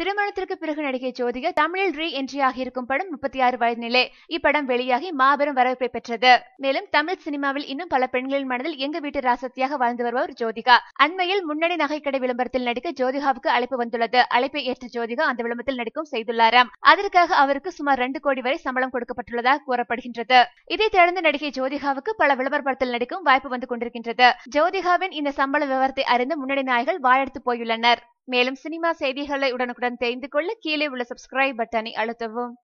திருமணத்திற்கு பிறகு நடிகை ஜோதிகா தமிழில் ரீ என்ட்ரி ஆகியிருக்கும் படம் முப்பத்தி ஆறு வயதினிலே இப்படம் வெளியாகி மாபெரும் வரவேற்பை பெற்றது மேலும் தமிழ் சினிமாவில் இன்னும் பல பெண்களின் மனதில் எங்க வீட்டு ராசத்தியாக வாழ்ந்து வருபவர் ஜோதிகா அண்மையில் முன்னணி நகைக்கடை விளம்பரத்தில் நடிக்க ஜோதிகாவுக்கு அழைப்பு வந்துள்ளது அழைப்பை ஏற்ற ஜோதிகா அந்த விளம்பரத்தில் நடிக்கும் செய்துள்ளாராம் அதற்காக அவருக்கு சுமார் ரெண்டு கோடி வரை சம்பளம் கொடுக்கப்பட்டுள்ளதாக கூறப்படுகின்றது இதைத் தொடர்ந்து நடிகை ஜோதிகாவுக்கு பல விளம்பர படத்தில் நடிக்கும் வாய்ப்பு வந்து கொண்டிருக்கின்றது ஜோதிகாவின் இந்த சம்பள விவரத்தை அறிந்து முன்னணி நாயகர்கள் வாயெடுத்து போயுள்ளனர் மேலும் சினிமா செய்திகளை உடனுக்குடன் தெரிந்து கொள்ள கீழே உள்ள சப்ஸ்கிரைப் பட்டனை அழுத்தவும்